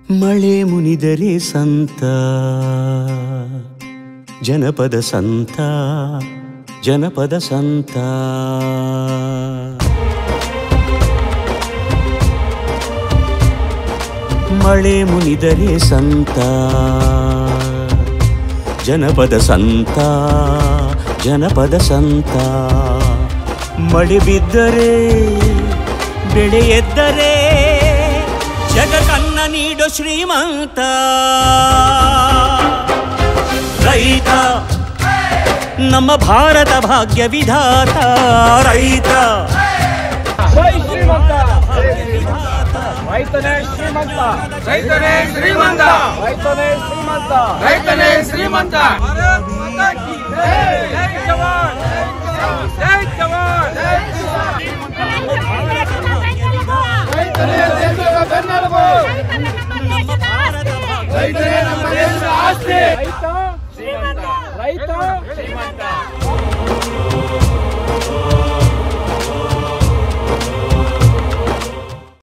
ಮಳೆ ಮುನಿದರೆ ಸಂತ ಜನಪದ ಸಂತ ಜನಪದ ಸಂತ ಮಳೆ ಮುನಿದರೆ ಸಂತ ಜನಪದ ಸಂತ ಜನಪದ ಸಂತ ಮಳೆ ಬಿದ್ದರೆ ಬೆಳೆ ಎದ್ದರೆ ಜಗತ್ತನ್ನ ನೀಡೋ ಶ್ರೀಮಂತ ರೈತ ನಮ್ಮ ಭಾರತ ಭಾಗ್ಯ ವಿಧಾತ ರೈತ ಜೈ ಶ್ರೀಮಂತ ರೈತನೇ ಶ್ರೀಮಂತ ರೈತನೇ ಶ್ರೀಮಂತ ರೈತನೇ ಶ್ರೀಮಂತ ರೈತನೇ ಶ್ರೀಮಂತ ಜೈ ಜವಾನ್ ಜೈ ಜವಾನ್ ರೈತನೇ ದೇಶದ ಬೆನ್ನೆಲುಬು ರೈತನೇ ನಮ್ಮ ದೇಶದ ಆಸ್ತಿ ರೈತ ರೈತ